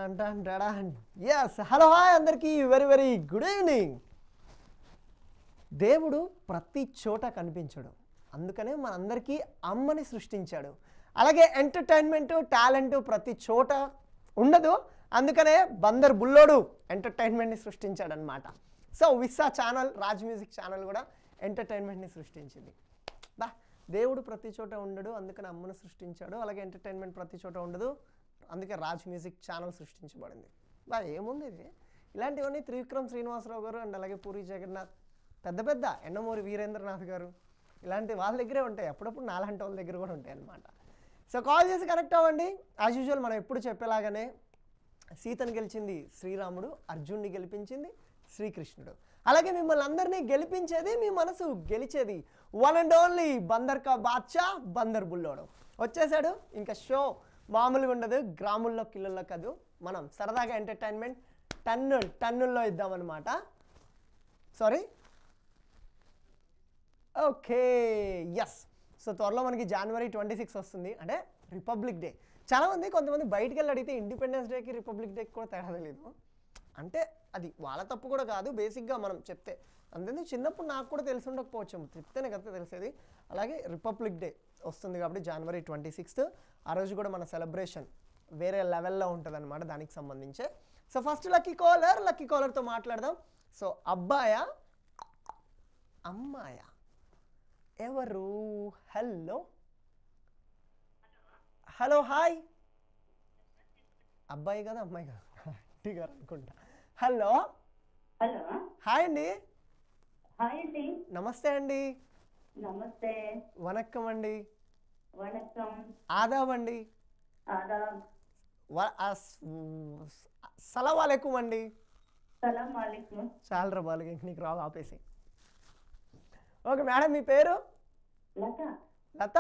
Yes hello hi అందరికీ very very good evening దేవుడు ప్రతి చోట కనిపించడు అందుకనే మనందరికీ అమ్మని సృష్టించాడు అలాగే ఎంటర్టైన్మెంట్ టాలెంట్ ప్రతి చోట ఉండదు అందుకనే బందర్ బుల్లోడు ఎంటర్టైన్మెంట్ని సృష్టించాడు అనమాట so Vissa channel Raj music channel కూడా ఎంటర్టైన్మెంట్ని సృష్టించింది బా దేవుడు ప్రతి చోట ఉండడు అందుకని అమ్మను సృష్టించాడు అలాగే ఎంటర్టైన్మెంట్ ప్రతి చోట ఉండదు అందుకే రాజ్ మ్యూజిక్ ఛానల్ సృష్టించబడింది బా ఏముంది ఇది ఇలాంటివన్నీ త్రివిక్రమ్ శ్రీనివాసరావు గారు అండ్ అలాగే పూరి జగన్నాథ్ పెద్ద పెద్ద ఎండమూరి వీరేంద్రనాథ్ గారు ఇలాంటి వాళ్ళ దగ్గరే ఉంటాయి అప్పుడప్పుడు నాలాంటి వాళ్ళ దగ్గర కూడా ఉంటాయి అన్నమాట సో కాల్ చేసి కనెక్ట్ అవ్వండి యాజ్ యూజువల్ మనం ఎప్పుడు చెప్పేలాగానే సీతను గెలిచింది శ్రీరాముడు అర్జున్ని గెలిపించింది శ్రీకృష్ణుడు అలాగే మిమ్మల్ని అందరినీ గెలిపించేది మీ మనసు గెలిచేది వన్ అండ్ ఓన్లీ బందర్ కా బాద్షా బందర్ బుల్లోడు వచ్చేసాడు ఇంకా షో మామూలుగా ఉండదు గ్రాముల్లో కిలోల్లో కాదు మనం సరదాగా ఎంటర్టైన్మెంట్ టన్ను టన్నుల్లో ఇద్దామన్నమాట సారీ ఓకే ఎస్ సో త్వరలో మనకి జనవరి ట్వంటీ సిక్స్ వస్తుంది అంటే రిపబ్లిక్ డే చాలామంది కొంతమంది బయటికి వెళ్ళి అడిగితే ఇండిపెండెన్స్ డేకి రిపబ్లిక్ డేకి కూడా తేడా తెలియదు అంటే అది వాళ్ళ తప్పు కూడా కాదు బేసిక్గా మనం చెప్తే అంతేందుకు చిన్నప్పుడు నాకు కూడా తెలిసి ఉండకపోవచ్చు చెప్తేనే కదా తెలిసేది అలాగే రిపబ్లిక్ డే వస్తుంది కాబట్టి జనవరి ట్వంటీ సిక్స్త్ ఆ రోజు కూడా మన సెలబ్రేషన్ వేరే లెవెల్లో ఉంటుంది అనమాట దానికి సంబంధించే so first lucky caller lucky కాలర్తో మాట్లాడదాం సో అబ్బాయా అమ్మాయా ఎవరు హలో హలో హాయ్ అబ్బాయి కదా అమ్మాయి కదా ఆంటీ గారు అనుకుంటా హలో హలో హాయ్ అండి హాయ్ అండి నమస్తే అండి నమస్తే వనక్కం అండి వణకం ఆదాబ్ అండి ఆదాబ్ వ- అస్- సలాం వాలేకుం అండి సలాం వాలేకుం చాలా రబాలు ఇంక నీకు రావు ఆపేసి ఓకే మేడం మీ పేరు లత లత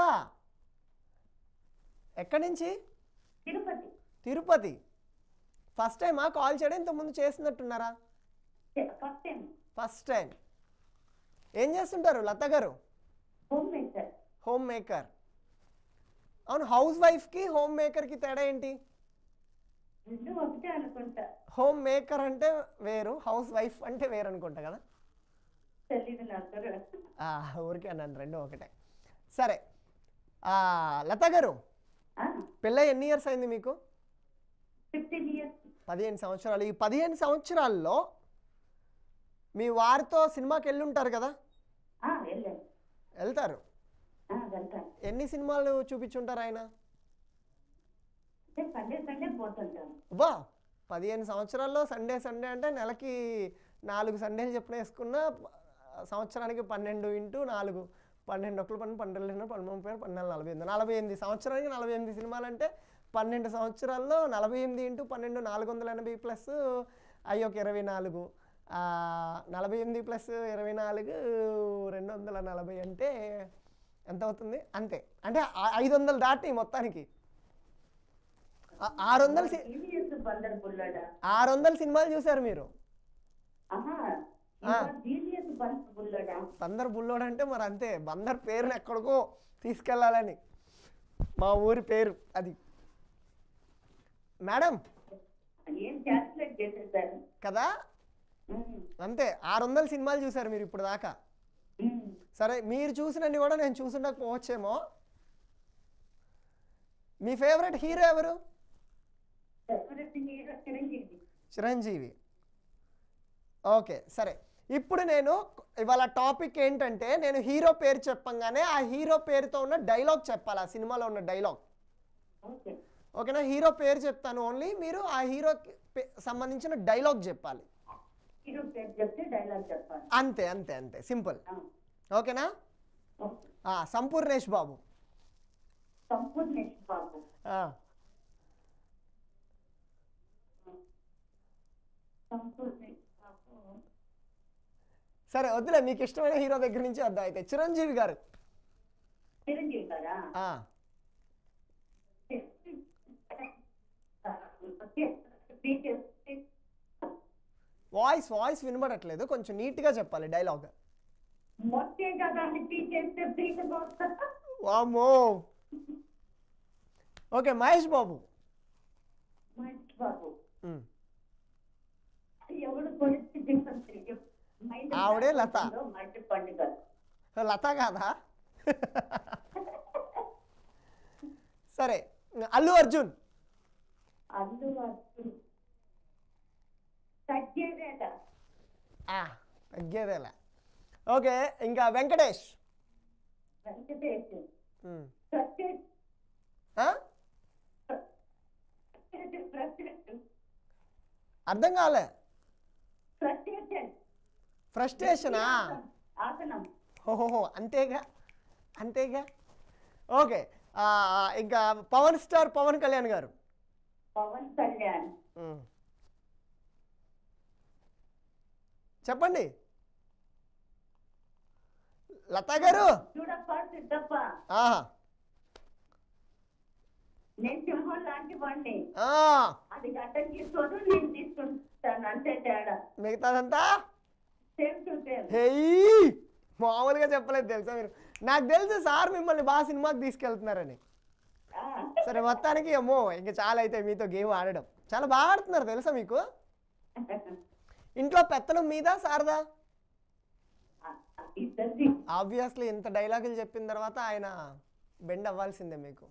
ఎక్కడి నుంచి తిరుపతి తిరుపతి ఫస్ట్ టైమా కాల్ చేయడం ఇంతకుముందు చేసినట్టున్నారా ఫస్ట్ టైం ఫస్ట్ టైం ఏం చేస్తుంటారు లత గారు హోమ్ మేకర్ హోమ్ మేకర్ అవును హౌస్ వైఫ్కి హోమ్ మేకర్కి తేడా ఏంటి రెండు ఒకటే అనుకుంటా హోమ్ మేకర్ అంటే వేరు హౌస్ వైఫ్ అంటే వేరు అనుకుంటా కదా తెలీదు నాకు ఆ, ఊరికే అన్నాను రెండు ఒకటే సరే ఆ, లత గారు పెళ్ళై ఎన్ని ఇయర్స్ అయింది మీకు ఫిఫ్టీన్ ఇయర్స్ పదిహేను సంవత్సరాలు ఈ పదిహేను సంవత్సరాల్లో మీ వారితో సినిమాకి వెళ్ళి ఉంటారు కదా వెళ్ళాను వెళ్తారు ఆ, వెళ్తాను ఎన్ని సినిమాలు చూపించుంటారు ఆయన అంటే సండే సండే పోతుంటాను బా పదిహేను సంవత్సరాల్లో సండే సండే అంటే నెలకి నాలుగు సండేలు చెప్పిన వేసుకున్న సంవత్సరానికి పన్నెండు ఇంటూ నాలుగు పన్నెండు ఒకళ్ళు పన్నెండు పన్నెండు రెండు పన్నెండు ముప్పై ఆరు, పన్నెండు నలభై ఎనిమిది నలభై ఎనిమిది సంవత్సరానికి నలభై ఎనిమిది సినిమాలు అంటే పన్నెండు సంవత్సరాల్లో నలభై ఎనిమిది ఇంటూ పన్నెండు నాలుగు వందల ఎనభై ప్లస్ అయ్యి ఒక ఇరవై నాలుగు ఆ, నలభై ఎనిమిది ప్లస్ ఇరవై నాలుగు రెండు వందల నలభై అంటే ఎంత అవుతుంది అంతే అంటే ఆ- ఐదు వందలు దాటి మొత్తానికి ఆ- ఆరు వందల సి- జీనియస్ బందర్ బుల్లడా ఆరు వందల సినిమాలు చూశారు మీరు ఆహా ఆ. జీనియస్ బందర్ బుల్లడా బందర్ బుల్లోడు అంటే మరి అంతే బందర్ పేరుని ఎక్కడికో తీసుకెళ్ళాలని మా ఊరి పేరు అది మేడం ఏం క్యాల్కులేట్ చేసేసారు కదా ఉమ్, అంతే ఆరు వందల సినిమాలు చూశారు మీరు ఇప్పుడు దాకా ఉమ్. సరే మీరు చూసినన్ని కూడా నేను చూసుండకపోవచ్చేమో మీ ఫేవరెట్ హీరో ఎవరు favourite hero Chiranjeevi Chiranjeevi okay సరే ఇప్పుడు నేను ఇవాళ టాపిక్ ఏంటంటే నేను హీరో పేరు చెప్పంగానే ఆ హీరో పేరుతో ఉన్న డైలాగ్ చెప్పాలి ఆ సినిమాలో ఉన్న డైలాగ్ ఓకే ఓకేనా హీరో పేరు చెప్తాను ఓన్లీ మీరు ఆ హీరో సంబంధించిన డైలాగ్ చెప్పాలి హీరో పేరు చెప్తే డైలాగ్ చెప్పాలి అంతే అంతే అంతే సింపుల్ ఆ, ఓకేనా ఓకే. ఆ, సంపూర్ణేష్ బాబు సంపూర్ణేష్ బాబు ఆ, సంపూర్ణేష్ బాబు సరే వద్దులే మీకు ఇష్టమైన హీరో దగ్గర నుంచి వద్దాం అయితే చిరంజీవి గారు చిరంజీవి గారా ఆ, వాయిస్ వాయిస్ వినబడట్లేదు కొంచెం నీట్గా చెప్పాలి డైలాగ్ మొత్తే కదా అని పీకేస్తే పీక పోతా వామ్మో ఓకే మహేష్ బాబు మహేష్ బాబు ఉమ్. ఎవడు పరిస్థితి తెలియదు. మైండ్ ఆవిడే లత. మట్టి పండుగ లత కాదా సరే అల్లు అర్జున్ అల్లు అర్జున్ తగ్గేదేట ఆ, తగ్గేదేలే ఓకే ఇంకా వెంకటేష్ వెంకటేష్ ఉమ్. ప్రత్యేక ఆ? ప్రత్యేక అర్థం కాలే ప్రత్యేక ఫ్రస్ట్రేషనా ఆసనం ఓహో అంతేగా అంతేగా ఓకే ఆ, ఇంకా పవన్ స్టార్ పవన్ కళ్యాణ్ గారు పవన్ కళ్యాణ్ ఉమ్. చెప్పండి లతా గారు చూడప్ప సిద్ధప్ప ఆహా నేను సింహం లాంటి వాడిని ఆ, అది గడ్డం తీసుకోదు నేను తీసుకుంటాను అంతే తేడా మిగతాదంతా సేమ్ టు సేమ్ హెయ్ మామూలుగా చెప్పలేదు తెలుసా మీరు నాకు తెలుసు సార్ మిమ్మల్ని బాగా సినిమాకి తీసుకెళ్తున్నారని సరే మొత్తానికి అమ్మో ఇంకా చాలా అయితే మీతో గేమ్ ఆడడం చాలా బాగా ఆడుతున్నారు తెలుసా మీకు ఇంట్లో పెత్తనం మీద సారదా ఇద్దరిది ఆబ్వియస్లీ ఇంత డైలాగులు చెప్పిన తర్వాత ఆయన బెండ్ అవ్వాల్సిందే మీకు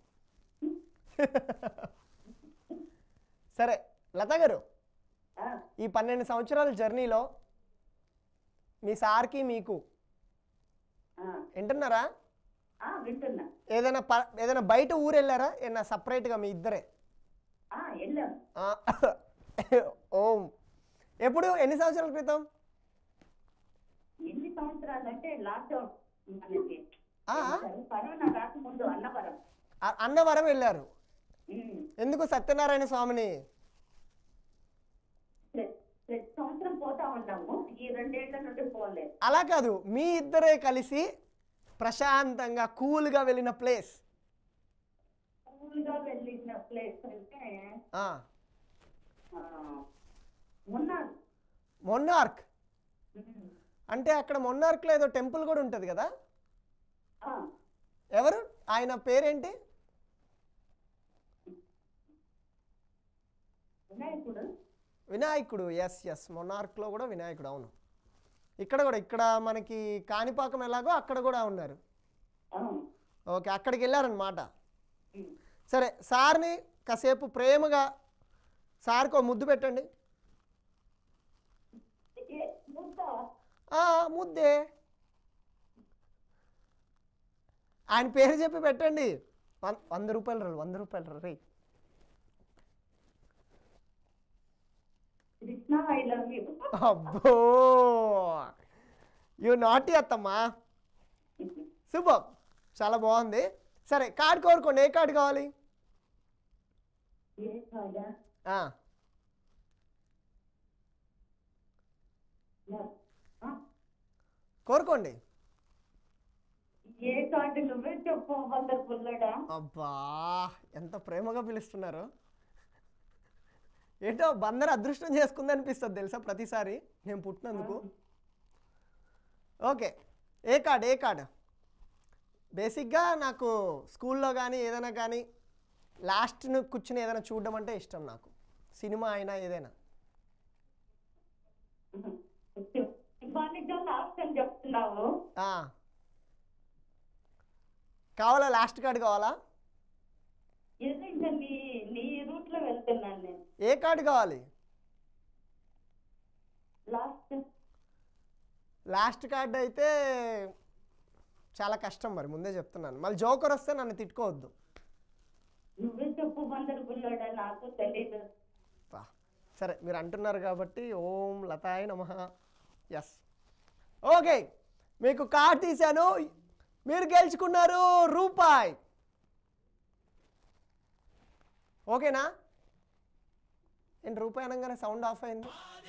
సరే లత గారు ఆ, ఈ పన్నెండు సంవత్సరాల జర్నీలో మీ సార్కి మీకు ఆ, వింటున్నారా ఆ, వింటున్నా ఏదైనా ప ఏదైనా బయట ఊరు వెళ్ళారా ఏదైనా సపరేట్గా మీ ఇద్దరే ఆ, వెళ్ళాం ఆ, ఓం ఎప్పుడు ఎన్ని సంవత్సరాల క్రితం ఎన్ని సంవత్సరాలు అంటే లాక్డౌన్ మనకి ఆ? కరోనా రాకముందు అన్నవరం అ- అన్నవరం వెళ్ళారు ఉమ్. ఎందుకు సత్యనారాయణ స్వామిని ప్రతి ప్రతి సంవత్సరం పోతా ఉన్నాము ఈ రెండేళ్ల నుండి పోలేదు అలా కాదు మీ ఇద్దరే కలిసి ప్రశాంతంగా కూల్గా వెళ్ళిన ప్లేస్ కూల్గా వెళ్ళిన ప్లేస్ అంటే ఆ, ఆ, మున్నార్ మొన్నార్క్ ఉమ్. అంటే అక్కడ మొన్నార్క్లో ఏదో టెంపుల్ కూడా ఉంటుంది కదా ఆ, ఎవరు ఆయన పేరేంటి వినాయకుడు వినాయకుడు ఎస్ ఎస్ మొనార్క్లో కూడా వినాయకుడు అవును ఇక్కడ కూడా ఇక్కడ మనకి కాణిపాకం ఎలాగో అక్కడ కూడా ఉన్నారు ఆ, ఓకే అక్కడికి వెళ్ళారనమాట ఉమ్. సరే సార్ని కాసేపు ప్రేమగా సార్కి ఒక ముద్దు పెట్టండి ఏ, ముద్ద ఆ, ముద్దే ఆయన పేరు చెప్పి పెట్టండి వన్ వంద రూపాయలు రా వంద రూపాయలు రే కృష్ణ ఐ లవ్ యూ అబ్బో యు నాటి అత్తమ్మా సూపర్ చాలా బాగుంది సరే కార్డు కోరుకోండి ఏ కార్డు కావాలి ఏ కాదా ఆ, ఆ, కోరుకోండి ఏ కార్డు నువ్వే చెప్పు వంద పుల్లడా అబ్బా ఎంత ప్రేమగా పిలుస్తున్నారు ఏంటో బందరు అదృష్టం చేసుకుంది అనిపిస్తుంది తెలుసా ప్రతిసారి నేను పుట్టినందుకు ఓకే ఏ కార్డ్ ఏ కార్డ్ బేసిక్గా నాకు స్కూల్లో కానీ ఏదైనా కానీ లాస్ట్ను కూర్చుని ఏదైనా చూడడం అంటే ఇష్టం నాకు సినిమా అయినా ఏదైనా ఇవ్వానికి ఆప్షన్ చెప్తున్నావు ఆ. కావాలా లాస్ట్ కార్డ్ కావాలా ఏదో ఇంకా నీ నీ రూట్ లో వెళ్తున్నాను నేను ఏ కార్డు కావాలి లాస్ట్ లాస్ట్ కార్డ్ అయితే చాలా కష్టం మరి ముందే చెప్తున్నాను మళ్ళీ జోకర్ వస్తే నన్ను తిట్టుకోవద్దు నువ్వే చెప్పు వందరు పుల్లడా నాకు తెలీదు బా. సరే మీరు అంటున్నారు కాబట్టి ఓం లతాయ నమ ఎస్ ఓకే మీకు కార్డ్ తీశాను మీరు గెలుచుకున్నారు రూపాయి ఓకేనా ఏంటి రూపాయి అనగానే సౌండ్ ఆఫ్ అయింది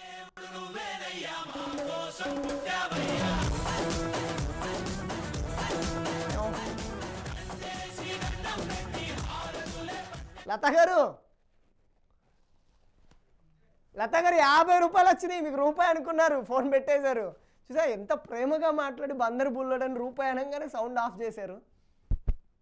లత గారు లత గారు యాభై రూపాయలు వచ్చినాయి మీకు రూపాయి అనుకున్నారు ఫోన్ పెట్టేశారు చూసా ఎంత ప్రేమగా మాట్లాడి బందరు బుల్లడని రూపాయి అనగానే సౌండ్ ఆఫ్ చేశారు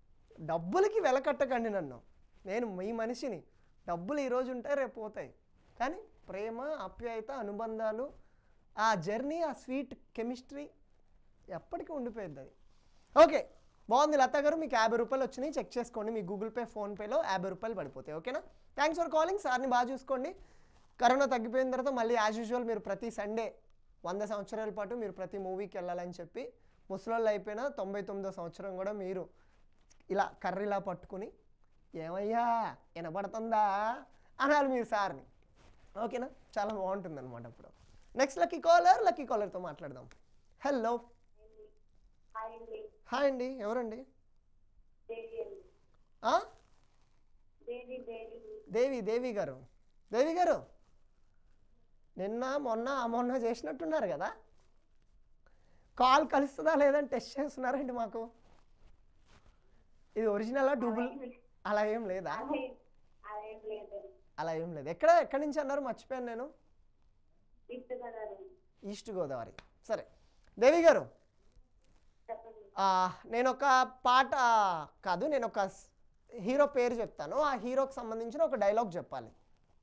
డబ్బులకి వెల కట్టకండి నన్ను నేను మీ మనిషిని డబ్బులు ఈరోజు ఉంటాయి రేపు పోతాయి కానీ ప్రేమ ఆప్యాయత అనుబంధాలు ఆ జర్నీ ఆ స్వీట్ కెమిస్ట్రీ ఎప్పటికీ ఉండిపోయింది అది ఓకే బాగుంది లత గారు మీకు యాభై రూపాయలు వచ్చినాయి చెక్ చేసుకోండి మీ గూగుల్ పే ఫోన్పేలో యాభై రూపాయలు పడిపోతాయి ఓకేనా థ్యాంక్స్ ఫర్ కాలింగ్ సార్ని బాగా చూసుకోండి కరోనా తగ్గిపోయిన తర్వాత మళ్ళీ యాజ్ యూజువల్ మీరు ప్రతి సండే వంద సంవత్సరాల పాటు మీరు ప్రతి మూవీకి వెళ్ళాలని చెప్పి ముసలోళ్ళు అయిపోయినా తొంభై తొమ్మిదో సంవత్సరం కూడా మీరు ఇలా కర్రీలా పట్టుకుని ఏమయ్యా వినపడుతుందా అనాలి మీరు సార్ని ఓకేనా చాలా బాగుంటుంది అనమాట అప్పుడు నెక్స్ట్ లక్కీ కాలర్ లక్కీ కాలర్తో మాట్లాడదాం హలో హాయ్ అండి హాయ్ అండి ఎవరండి దేవి అండి ఆ? దేవి దేవి దేవి దేవి గారు దేవి గారు నిన్న మొన్న ఆ మొన్న చేసినట్టున్నారు కదా కాల్ కలుస్తుందా లేదని టెస్ట్ చేస్తున్నారండి మాకు ఇది ఒరిజినలా డూబుల్ అలా ఏం లేదా అదే అదేం లేదండి అలా ఏం లేదు ఎక్కడ ఎక్కడి నుంచి అన్నారు మర్చిపోయాను నేను ఇటు కదా ఈస్ట్ గోదావరి సరే దేవి గారు చెప్పండి ఆ, నేను ఒక పాట కాదు నేను ఒక స్- హీరో పేరు చెప్తాను ఆ హీరోకి సంబంధించిన ఒక డైలాగ్ చెప్పాలి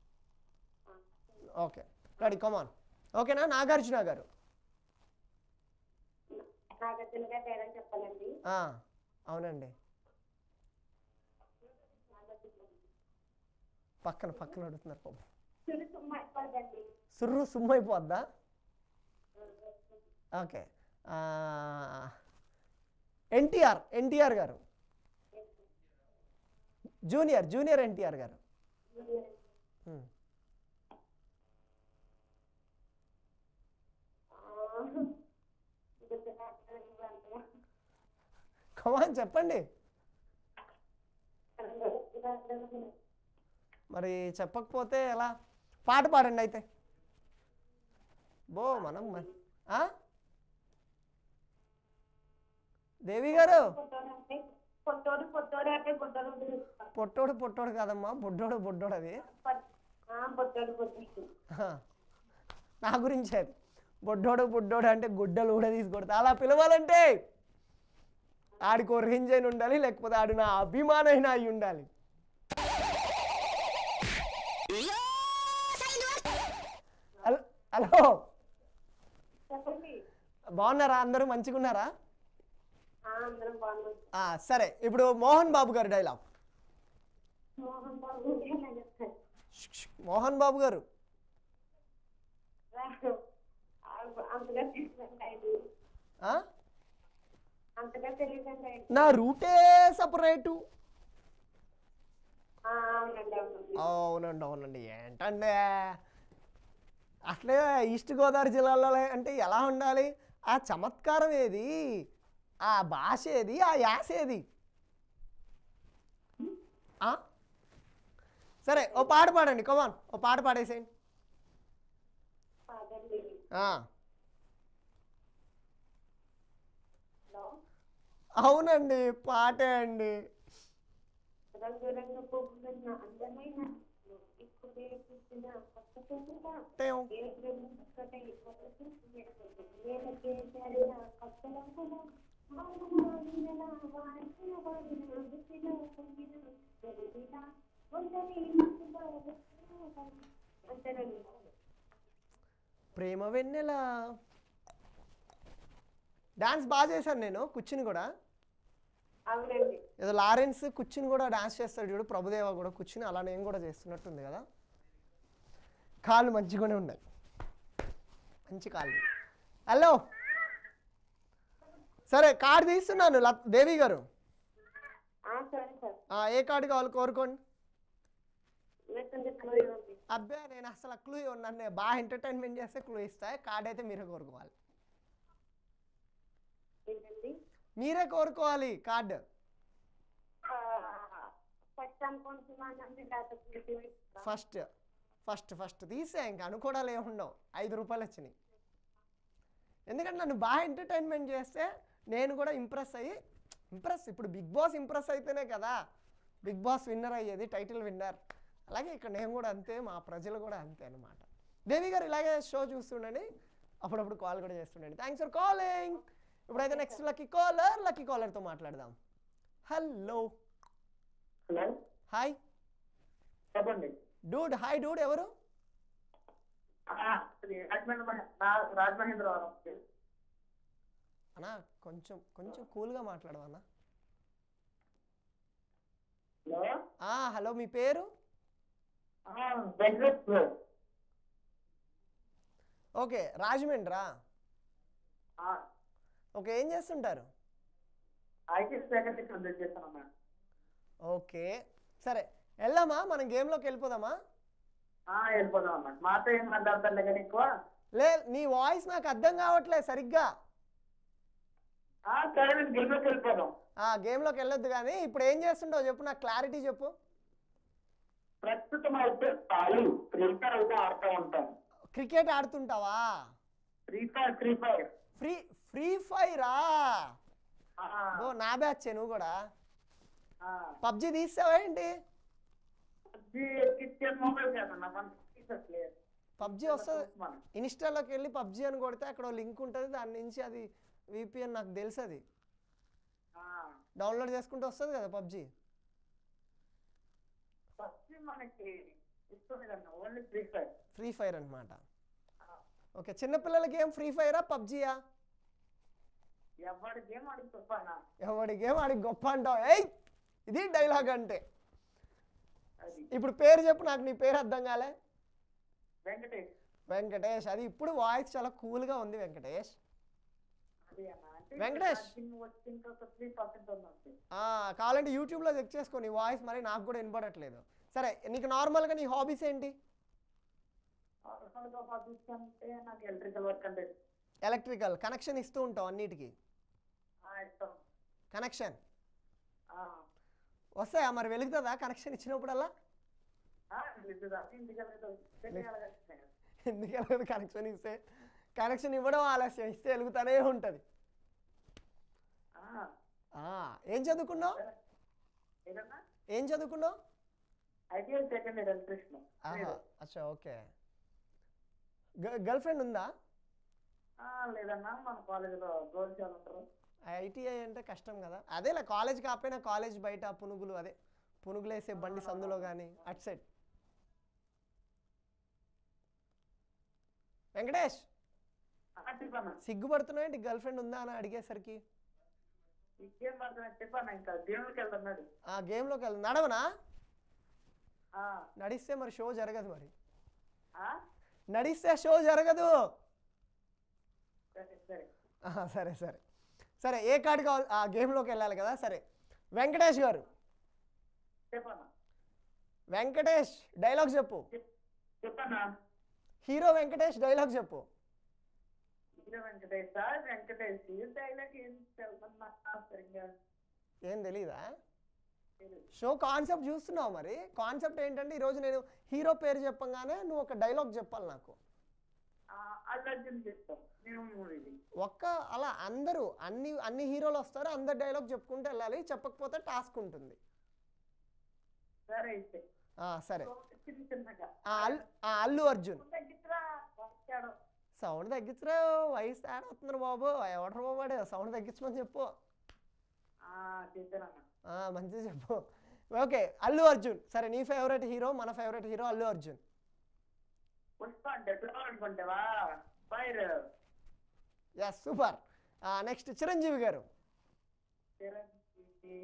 ఓకే రెడీ కమాన్ ఓకేనా నాగార్జున గారు నాగార్జున గారి పేరని చెప్పాలండి ఆ, అవునండి పక్కన పక్కన అడుగుతున్నారు పాపం చురు సుమ్మ అయిపోద్దండి సుర్రు సుమ్మైపోద్దా ఓకే ఎన్టీఆర్ ఎన్టీఆర్ గారు జూనియర్ జూనియర్ ఎన్టీఆర్ గారు హ్మ్. కమాన్ చెప్పండి మరి చెప్పకపోతే ఎలా పాట పాడండి అయితే బో మనం మ- ఆ? దేవి గారు పొట్టోడు పొట్టోడు అంటే పొట్టోడు పొట్టోడు పొట్టోడు కాదమ్మా బుడ్డోడు బుడ్డోడు అది పొట్టోడు పొట్టోడు ఆ. నా గురించి అది బొడ్డోడు బుడ్డోడు అంటే గుడ్డలు కూడా తీసుకొడతా అలా పిలవాలంటే ఆడికో రేంజ్ అయిన ఉండాలి లేకపోతే ఆడు నా అభిమానైన అయి ఉండాలి హలో హలో చెప్పండి బాగున్నారా అందరూ మంచిగా ఉన్నారా ఆ, అందరం బాగున్నాం ఆ, సరే ఇప్పుడు మోహన్ బాబు గారి డైలాగ్ మోహన్ బాబు నేను చెప్తాను మోహన్ బాబు గారు అంతగా తెలియదండి ఆయన. ఆ? అంతగా తెలియదండి ఆయన. నా రూటే సపరేటు ఆ, అవునండి అవునండి అవునండి అవునండి ఏంటంటే అట్లే ఈస్ట్ గోదావరి జిల్లాలో అంటే ఎలా ఉండాలి ఆ చమత్కారం ఏది ఆ భాష ఏది ఆ యాస ఏది ఆ? సరే ఓ పాట పాడండి కమాన్ ఓ పాట పాడేసేయండి కాదండి ఆ, హలో అవునండి పాటే అండి రంగురంగు పువ్వులున్న అందమైన ఇప్పుడే పుట్టిన కొత్త పువ్వులా టేం. ఏ ప్రేమ ఒక్కటై కొత్త పువ్వులే. నేలకే చేరిన కొత్త రంగుల మౌనమా వీణలా వాడిన వాడిన రుచిలో పొంగిన వెలుగుల ఒంటరి మనసులో వెలుగుల. అంతేనండి ప్రేమ వెన్నెల డాన్స్ బాగా చేశాను నేను కూర్చుని కూడా అవునండి ఏదో లారెన్స్ కూర్చుని కూడా డాన్స్ చేస్తాడు చూడు ప్రభుదేవ కూడా కూర్చుని అలా నేను కూడా చేస్తున్నట్టుంది కదా కాళ్ళు మంచిగానే ఉన్నాయి మంచి కాళ్ళు హలో సరే కార్డు తీస్తున్నాను లత్- దేవి గారు ఆ, సరే సార్ ఆ, ఏ కార్డు కావాలి కోరుకోండి లేకుంటే క్లోజ్ ఉంది అబ్బే నేను అసలు క్లూ నన్ను బాగా ఎంటర్టైన్మెంట్ చేస్తే క్లూ ఇస్తా కార్డ్ అయితే మీరే కోరుకోవాలి ఏంటండి మీరే కోరుకోవాలి కార్డు ఫస్ట్ అనుకుంటున్నానండి డాక్టర్ ఫస్ట్ ఫస్ట్ ఫస్ట్ తీసే ఇంకా అనుకోవడాలు ఏముండవు ఐదు రూపాయలు వచ్చినాయి ఎందుకంటే నన్ను బాగా ఎంటర్టైన్మెంట్ చేస్తే నేను కూడా ఇంప్రెస్ అయ్యి ఇంప్రెస్ ఇప్పుడు బిగ్ బాస్ ఇంప్రెస్ అయితేనే కదా బిగ్ బాస్ విన్నర్ అయ్యేది టైటిల్ విన్నర్ అలాగే ఇక్కడ నేను కూడా అంతే మా ప్రజలు కూడా అంతే అనమాట దేవి గారు ఇలాగే షో చూస్తుండండి అప్పుడప్పుడు కాల్ కూడా చేస్తుండండి థ్యాంక్స్ ఫర్ కాలింగ్ ఇప్పుడైతే నెక్స్ట్ లక్కీ కాలర్ లక్కీ కాలర్తో మాట్లాడదాం హలో హలో హాయ్ చెప్పండి డూడ్ హాయ్ డూడ్ ఎవరు రాజమహేంద్ర రాజమహేంద్రవరం అన్నా కొంచెం కొంచెం కూల్గా మాట్లాడవన్నా హలో ఆ, హలో మీ పేరు వెంకటేష్ ఓకే రాజమండ్రా ఓకే ఏం చేస్తుంటారు ఐటీ సెకండరీ కంప్లీట్ చేస్తాను మేడం ఓకే సరే వెళ్దామా మనం గేమ్లోకి వెళ్ళిపోదామా వెళ్ళిపోదాం అన్నమాట మాతో ఏం మాట్లాడతారులే కానీ ఎక్కువ లే నీ వాయిస్ నాకు అర్థం కావట్లేదు సరిగ్గా ఆ, సరే మేము గేమ్లోకి వెళ్ళిపోదాం ఆ గేమ్లోకి వెళ్ళొద్దు కానీ ఇప్పుడు ఏం చేస్తుంటావు చెప్పు నాకు క్లారిటీ చెప్పు ప్రస్తుతం అయితే పాలు ఫ్రీ ఫైర్ అయితే ఆడుతూ ఉంటాం క్రికెట్ ఆడుతుంటావా free fire free fire free free ఫైరా ఓ నా బ్యాచ్ నువ్వు కూడా పబ్జి తీసావా ఏంటి కిచెన్ మొబైల్ కదన్నా మనకి తీసట్లేదు పబ్జి వస్తుంది ఇన్స్టాలోకి వెళ్ళి పబ్జి అని కొడితే అక్కడ లింక్ ఉంటుంది దాని నుంచి అది విపిఎన్ నాకు తెలుసు అది డౌన్లోడ్ చేసుకుంటే వస్తుంది కదా పబ్జి ఫస్ట్ మనకి ఇస్తుంది కన్నా only free fire free fire అనమాట ఓకే చిన్నపిల్లల గేమ్ ఫ్రీ ఫైరా పబ్జియా ఎవరి గేమ్ అడుగుతున్నా ఎవడి గేమ్ ఆడికి గొప్ప అంటావు ఏయ్ ఇది డైలాగ్ అంటే అది ఇప్పుడు పేరు చెప్పు నాకు నీ పేరు అర్థం కాలే వెంకటేష్ వెంకటేష్ అది ఇప్పుడు వాయిస్ చాలా కూల్గా ఉంది వెంకటేష్ అది అన్న అంటే వెంకటేష్. ఛార్జింగ్ వచ్చి ఇంకా త్రీ పర్సెంట్ ఉంది ఆ, కావాలంటే యూట్యూబ్లో చెక్ చేసుకో నీ వాయిస్ మరి నాకు కూడా వినపడట్లేదు సరే నీకు నార్మల్గా నీ హాబీస్ ఏంటి నార్మల్గా హాబీస్ అంటే నాకు ఎలక్ట్రికల్ వర్క్ అంటే ఎలక్ట్రికల్ కనెక్షన్ ఇస్తూ ఉంటావు అన్నిటికీ ఆ, ఇష్టం కనెక్షన్ ఆ, వస్తాయా మరి వెలుగుతుందా కనెక్షన్ ఇచ్చినప్పుడల్లా ఆ, లేదు, అది ఇంటికి వెళ్ళదు. పెళ్లి కలగట్లే. ఎందుకంటే కనెక్షన్ ఇస్తే కనెక్షన్ ఇవ్వడం ఆలస్యం ఇస్తే వెలుగుతూనే ఉంటుంది ఆ, ఏం చదువుకున్నావు ఏదన్నా ఏం చదువుకున్నావు ఐటీఎల్ సెకండ్ ఇయర్ ఎలక్ట్రిషన్ ఆహా అచ్చా ఓకే గర్ల్ ఫ్రెండ్ ఉందా లేదన్నా మన కాలేజీలో గోల్ ఉంటారు ఐటీఐ అంటే కష్టం కదా అదేలే కాలేజ్ కాకపోయినా కాలేజ్ బయట పునుగులు అదే పునుగులు వేసే బండి సందులో కానీ అట్ సైడ్ వెంకటేష్ చెప్పన్నా సిగ్గుపడుతున్నావు ఏంటి గర్ల్ ఫ్రెండ్ ఉందా అని అడిగేసరికి ఇంకేం మాత్రమే చెప్పన్నా ఇంకా దేవుడికి వెళ్తున్నాడు ఆ గేమ్లోకి వెళ్ళి నడవనా ఆ, నడిస్తే మరి షో జరగదు మరి ఆ? నడిస్తే షో జరగదు సరే సరే ఆహా, సరే సరే సరే ఏ కార్డు కావాలి ఆ గేమ్లోకి వెళ్ళాలి కదా సరే వెంకటేష్ గారు చెప్పన్నా వెంకటేష్ డైలాగ్ చెప్పు చెప్- చెప్పన్నా హీరో వెంకటేష్ డైలాగ్ చెప్పు hero Venkatesh sir Venkatesh dialogue ఏం తెలుసన్నా సరిగ్గా ఏం తెలీదా తెలీదు. షో కాన్సెప్ట్ చూస్తున్నావు మరి కాన్సెప్ట్ ఏంటంటే ఈరోజు నేను హీరో పేరు చెప్పంగానే నువ్వు ఒక డైలాగ్ చెప్పాలి నాకు ఆ, అల్లు అర్జున్ చెప్తాం నేను మూవీది ఒక్క అలా అందరూ అన్ని అన్ని హీరోలు వస్తారు అందరు డైలాగ్ చెప్పుకుంటూ వెళ్ళాలి చెప్పకపోతే టాస్క్ ఉంటుంది సరే అయితే ఆ, సరే చిన్న చిన్నగా ఆ, అల్- ఆ, అల్లు అర్జున్ తగ్గిద్దిరా, వచ్చాడు. సౌండ్ తగ్గించరా వయసు తేడా వస్తున్నారు బాబు ఎవడరు బాబాడు సౌండ్ తగ్గించమని చెప్పు ఆ, చెప్పానన్నా ఆ, మంచిగా చెప్పు ఓకే అల్లు అర్జున్ సరే నీ ఫేవరెట్ హీరో మన ఫేవరెట్ హీరో అల్లు అర్జున్ పుష్ప అంటే ఎట్లా అనుకుంటావా fire yes super next Chiranjeevi గారు చిరంజీవి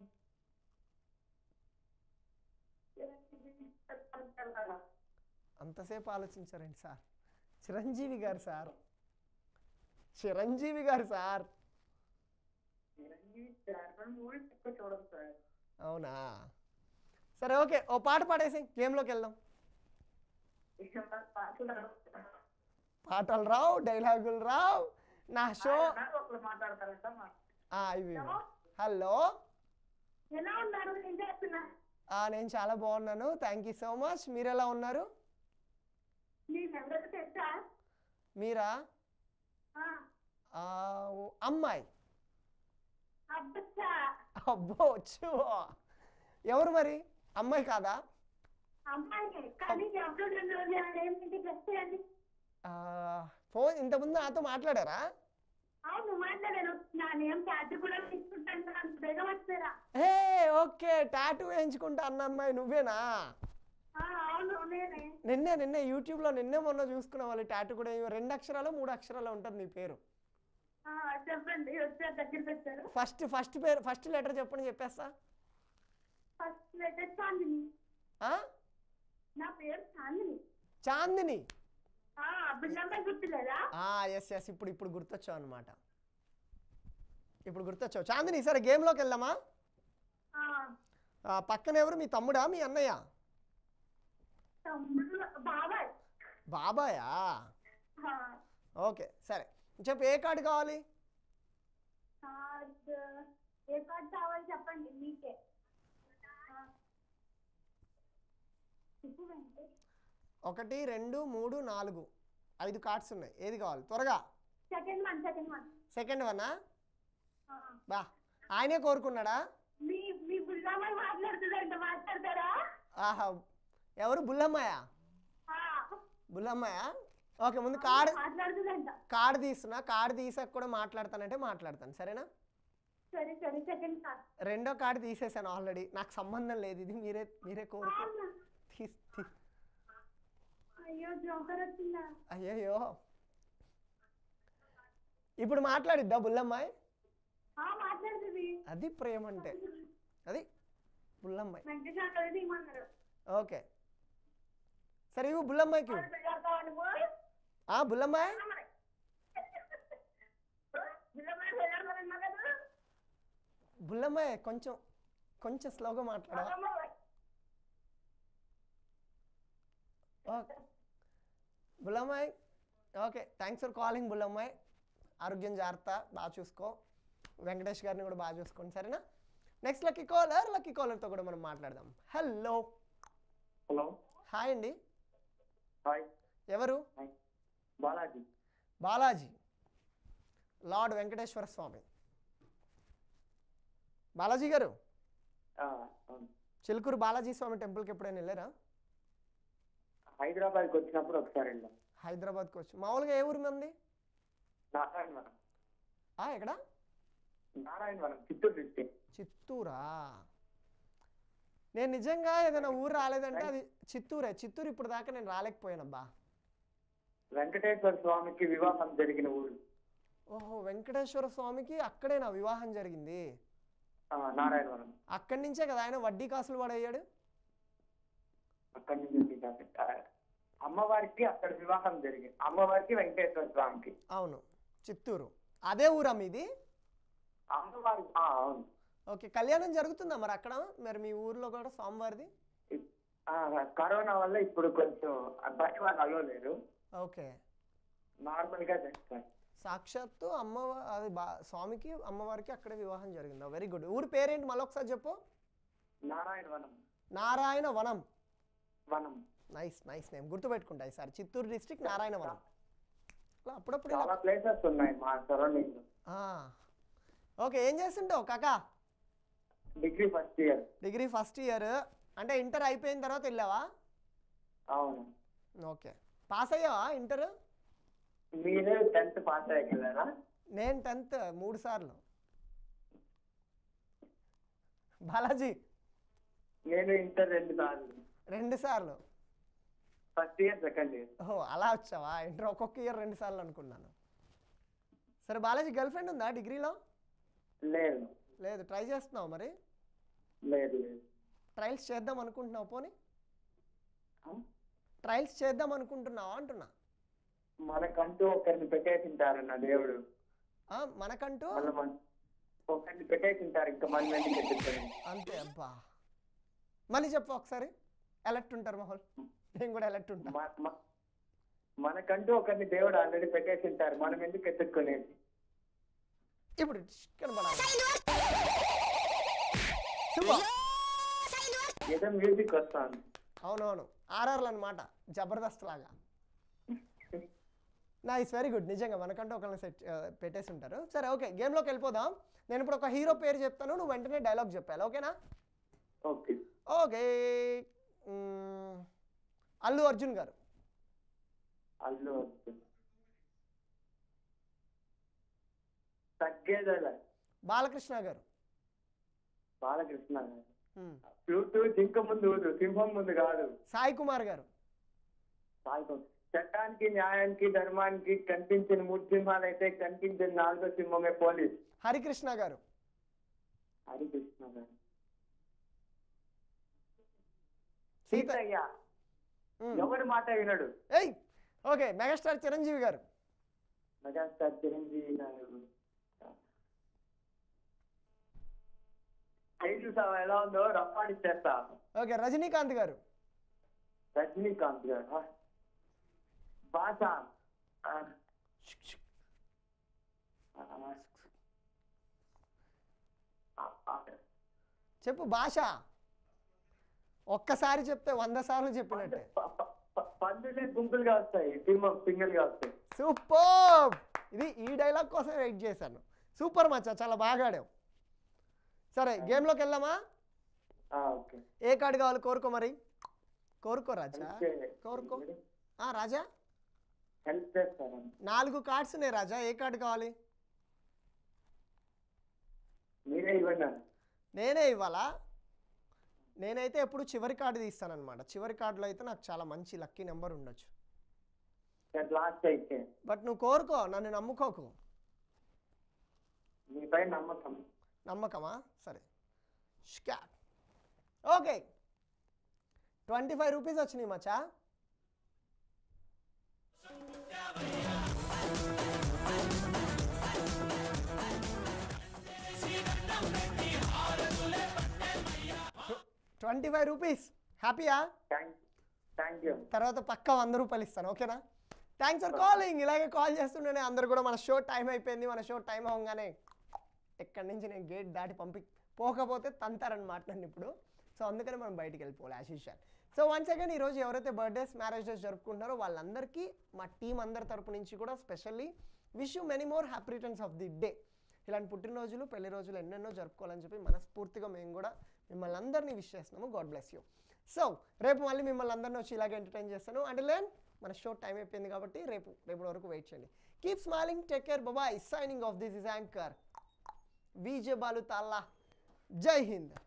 చిరంజీవి చెప్పాలి అంతసేపు ఆలోచించారండి సార్ చిరంజీవి గారు సార్ చిరంజీవి గారు సార్ చిరంజీవి చార్మన్ మూవీస్ ఎక్కువ చూడదు సార్ అవునా సరే ఓకే ఓ పాట పాడేసి గేమ్లోకి వెళ్దాం ఇక నాకు పాటలు రావు. పాటలు రావు డైలాగులు రావు నా షో ఆయన ఒకరు మాట్లాడతారంట మా- ఆ, ఇవి హలో ఎలా ఉన్నారు ఏం చేస్తున్నా ఆ, నేను చాలా బాగున్నాను థ్యాంక్ యూ సో మచ్ మీరు ఎలా ఉన్నారు నీ నెంబర్ తెచ్చా మీరా ఆ, ఆ, ఓ, అమ్మాయి అబ్బచ్చా అబ్బో వచ్చు ఎవరు మరి అమ్మాయి కాదా అమ్మాయి కానీ ఎవరు రెండు రోజులు ఏమిటి ప్లస్ చేయండి ఆ, ఫోన్ ఇంతకుముందు నాతో మాట్లాడారా అవును మాట్లాడాను నా నేమ్ ఛార్జ్ కూడా తీసుకుంటాను అంత బేగం వచ్చారా హే ఓకే టాటూ వేయించుకుంటా అన్న అమ్మాయి నువ్వేనా ఆ, అవును నేనే నిన్నే నిన్నే యూట్యూబ్లో నిన్నే మొన్న చూసుకున్న వాళ్ళు టాటూ కూడా ఇవి రెండు అక్షరాలు మూడు అక్షరాలు ఉంటుంది నీ పేరు ఆ, చెప్పండి వచ్చారు దగ్గరికి వచ్చారు ఫస్ట్ ఫస్ట్ పేరు ఫస్ట్ లెటర్ చెప్పండి చెప్పేస్తా ఫస్ట్ లెటర్ చాందిని ఆ? నా పేరు చాందిని చాందిని ఆ, బిల్లంపై గుర్తులేదా ఎస్ ఎస్ ఇప్పుడు ఇప్పుడు గుర్తొచ్చావు అనమాట ఇప్పుడు గుర్తొచ్చావు చాందిని సరే గేమ్లోకి వెళ్దామా ఆ, ఆ, పక్కన ఎవరు మీ తమ్ముడా మీ అన్నయ్య తమ్ముడు బాబాయ్ బాబాయా ఆ, ఓకే సరే చెప్పు ఏ కార్డు కావాలి కార్డ్ ఏ కార్డ్ కావాలి చెప్పండి మీకే ఆ. చెప్పు వెంకటేష్ ఒకటి రెండు మూడు నాలుగు ఐదు కార్డ్స్ ఉన్నాయి ఏది కావాలి త్వరగా second one second one second వన్నా ఆ. బా ఆయనే కోరుకున్నాడా మీ మీ బుల్లమ్మాయి మాట్లాడుతుందంట మాట్లాడతారా ఆహా ఎవరు బుల్లమ్మాయా ఆ, బుల్లమ్మాయా ఓకే ముందు కార్డు మాట్లాడుతుందంట కార్డు తీస్తున్నా కార్డు తీసాక కూడా మాట్లాడతానంటే మాట్లాడతాను సరేనా సరే సరే సెకండ్ కార్డ్ రెండో కార్డు తీసేసాను ఆల్రెడీ నాకు సంబంధం లేదు ఇది మీరే మీరే కోరుకో తీస్ తీ- అయ్యో జోకర్ వచ్చిందా అయ్యయ్యో ఇప్పుడు మాట్లాడిద్దా బుల్లమ్మాయి ఆ, మాట్లాడుతుంది అది ప్రేమ అంటే అది బుల్లమ్మాయి వెంకటేష్ అక్కడ తీయమన్నారు ఓకే సరే ఇవ్వు బుల్లమ్మాయికి ఇవ్వు. పెళ్ళాడతావా నువ్వు ఆ బుల్లమ్మాయి బిల్లమ్మాయి పెళ్ళాడతానన్నా కదా బుల్లమ్మాయి కొంచెం కొంచెం స్లోగా మాట్లాడా అమ్మమ్మ. ఓకే బుల్లమ్మాయి ఓకే థ్యాంక్స్ ఫర్ కాలింగ్ బుల్లమ్మాయి ఆరోగ్యం జాగ్రత్త బాగా చూసుకో వెంకటేష్ గారిని కూడా బాగా చూసుకోండి సరేనా నెక్స్ట్ లక్కీ కాలర్ లక్కీ కాలర్తో కూడా మనం మాట్లాడదాం హలో హలో హాయ్ అండి హాయ్ ఎవరు హాయ్ బాలాజీ బాలాజీ లార్డ్ వెంకటేశ్వర స్వామి బాలాజీ గారు ఆ, అవును. చిలుకూరు బాలాజీ స్వామి టెంపుల్కి ఎప్పుడైనా వెళ్ళారా హైదరాబాద్కి వచ్చినప్పుడు ఒకసారి వెళ్ళాం హైదరాబాద్కి వచ్చి మామూలుగా ఏ ఊరు మంది నారాయణవరం ఆ, ఎక్కడ నారాయణవరం చిత్తూరు డిస్ట్రిక్ట్ చిత్తూరా నేను నిజంగా ఏదైనా ఊరు రాలేదంటే అది చిత్తూరే చిత్తూరు ఇప్పుడు దాకా నేను రాలేకపోయానబ్బా వెంకటేశ్వర స్వామికి వివాహం జరిగిన ఊరు ఓహో వెంకటేశ్వర స్వామికి అక్కడే నా వివాహం జరిగింది ఆ, నారాయణవరం అక్కడి నుంచే కదా ఆయన వడ్డీ కాసులు పడయ్యాడు అక్కడి నుంచి ఉంది కాబట్టి, ఆ, అమ్మవారికి అక్కడ వివాహం జరిగింది అమ్మవారికి వెంకటేశ్వర స్వామికి అవును చిత్తూరు అదే ఊరా మీది అమ్మవారి ఆ, అవును ఓకే కళ్యాణం జరుగుతుందా మరి అక్కడ మరి మీ ఊర్లో కూడా స్వామివారిది ఇప్- ఆ, కరోనా వల్ల ఇప్పుడు కొంచెం బయట వాళ్ళు అలవలేరు ఓకే నార్మల్ గా చేస్తారు సాక్షాత్తు అమ్మవారి అది బా స్వామికి అమ్మవారికి అక్కడే వివాహం జరిగిందా వెరీ గుడ్ ఊరి పేరేంటి మళ్ళీ ఒకసారి చెప్పు నారాయణవనం నారాయణ వనం వనం నైస్ నైస్ నేమ్ గుర్తుపెట్టుకుంటా ఈసారి చిత్తూరు డిస్ట్రిక్ట్ నారాయణ వనం అలా అప్పుడప్పుడు ఇలా- చాలా ప్లేసెస్ ఉన్నాయి మా సరౌండింగ్ లో ఆ. ఓకే ఏం చేస్తుంటావు కాకా degree first year degree first year అంటే ఇంటర్ అయిపోయిన తర్వాత వెళ్ళావా అవును ఓకే పాస్ అయ్యావా ఇంటర్ మీరు టెన్త్ పాస్ అయ్యగలరా నేను టెన్త్ మూడు సార్లు బాలాజీ నేను ఇంటర్ రెండు సార్లు రెండు సార్లు ఫస్ట్ ఇయర్ సెకండ్ ఇయర్ ఓహో అలా వచ్చావా ఇంటర్ ఒక్కొక్క ఇయర్ రెండు సార్లు అనుకున్నాను సరే బాలాజీ గర్ల్ ఫ్రెండ్ ఉందా డిగ్రీలో లేదు లేదు ట్రై చేస్తున్నావు మరి లేదు లేదు ట్రయల్స్ చేద్దాం అనుకుంటున్నావు పోనీ ఆ? ట్రయల్స్ చేద్దాం అనుకుంటున్నావా అంటున్నా మనకంటూ ఒకరిని పెట్టేసింటారన్న దేవుడు ఆ, మనకంటూ మళ్ళీ మన ఒకరిని పెట్టేసింటారు ఇంకా మన వెళ్ళి పెట్టింటారు అంతే అబ్బా మళ్ళీ చెప్పు ఒకసారి ఎలర్ట్ ఉంటారు మహోల్ నేను కూడా ఎలర్ట్ ఉంటా మ- మ- మనకంటూ ఒకరిని దేవుడు ఆల్రెడీ పెట్టేసింటారు మనం ఎందుకు ఎత్తుక్కునేది ఇప్పుడు కనబడాలి సూపర్ ఏదో మ్యూజిక్ వస్తాను అవునవును ఆర్ఆర్లు అనమాట జబర్దస్త్ లాగా నైస్ వెరీ గుడ్ నిజంగా మనకంటే ఒకరిని సెట్ పెట్టేసి ఉంటారు సరే ఓకే గేమ్లోకి వెళ్ళిపోదాం నేను ఇప్పుడు ఒక హీరో పేరు చెప్తాను నువ్వు వెంటనే డైలాగ్ చెప్పాలి ఓకేనా okay okay hmm. Allu Arjun గారు అల్లు అర్జున్. తగ్గేదల బాలకృష్ణ గారు బాలకృష్ణ గారు మ్మ్. ఫ్లూటు జింక ముందు ఊదు సింహం ముందు కాదు సాయి కుమార్ గారు సాయితం చట్టానికి న్యాయానికి ధర్మానికి కనిపించిన మూడు సింహాలు అయితే కనిపించిన నాలుగో సింహమే పోలీస్ హరికృష్ణ గారు హరికృష్ణ గారు సీత సీతయ్య ఉమ్. ఎవరి మాట వినడు ఏయ్ ఓకే మెగాస్టార్ చిరంజీవి గారు మెగాస్టార్ చిరంజీవి గారు ఐదు చూసావా ఎలా ఉందో రప్పాడిచ్చేస్తా ఓకే రజనీకాంత్ గారు రజనీకాంత్ గారు ఆ. భాష ఆ. ఆ. ఆ. ఆ. చెప్పు భాష ఒక్కసారి చెప్తే వంద సార్లు చెప్పినట్టే ప- ప- ప- పందులే గుంపులుగా వస్తాయి సింహం సింగిల్ గా వస్తాయి సూపర్ ఇది ఈ డైలాగ్ కోసం వెయిట్ చేశాను సూపర్ మచ్చా చాలా బాగా ఆడావు సరే గేమ్లోకి వెళ్దామా ఆ, ఓకే ఏ కార్డు కావాలి కోరుకో మరి కోరుకో రాజా కోరుకో ఆ, రాజా హెల్ప్ చేస్తారని నాలుగు కార్డ్స్ ఉన్నాయి రాజా ఏ కార్డు కావాలి మీరే ఇవ్వండి అన్న. నేనే ఇవ్వాలా నేనైతే ఎప్పుడు చివరి కార్డు తీస్తానన్నమాట చివరి కార్డులో అయితే నాకు చాలా మంచి లక్కీ నెంబర్ ఉండొచ్చు సార్ లాస్ట్ అయితే బట్ నువ్వు కోరుకో నన్ను నమ్ముకోకు మీపై నమ్మకం నమ్మకమా సరే స్కాట్ ఓకే ట్వంటీ ఫైవ్ రూపీస్ వచ్చినాయి మచ్చా ట్వంటీ ఫైవ్ రూపీస్ హ్యాపీయా థ్యాంక్ థ్యాంక్ యూ తర్వాత పక్క వంద రూపాయలు ఇస్తాను ఓకేనా థ్యాంక్స్ ఫర్ కాలింగ్ ఇలాగే కాల్ చేస్తుండేనే అందరు కూడా మన షో టైం అయిపోయింది మన షో టైం అవగానే ఎక్కడి నుంచి నేను గేట్ దాటి పంపి పోకపోతే తంతారనమాట నన్ను ఇప్పుడు సో అందుకని మనం బయటికి వెళ్ళిపోవాలి as usual so once again ఈరోజు ఎవరైతే బర్త్డేస్ మ్యారేజ్ డేస్ జరుపుకుంటున్నారో వాళ్ళందరికీ మా టీం అందరి తరపు నుంచి కూడా specially wish you many more happy returns of the day ఇలాంటి పుట్టినరోజులు పెళ్లి రోజులు ఎన్నెన్నో జరుపుకోవాలని చెప్పి మనస్ఫూర్తిగా మేము కూడా మిమ్మల్ని అందరినీ విష్ చేస్తున్నాము గాడ్ బ్లెస్ యూ సో రేపు మళ్ళీ మిమ్మల్ని అందరినీ వచ్చి ఇలాగే ఎంటర్టైన్ చేస్తాను అంటే లేన్ మన షో టైం అయిపోయింది కాబట్టి రేపు రేపు వరకు వెయిట్ చేయండి కీప్ స్మైలింగ్ టేక్ కేర్ బాబాయ్ signing off this is anchor Vijay Balu Talla Jai Hind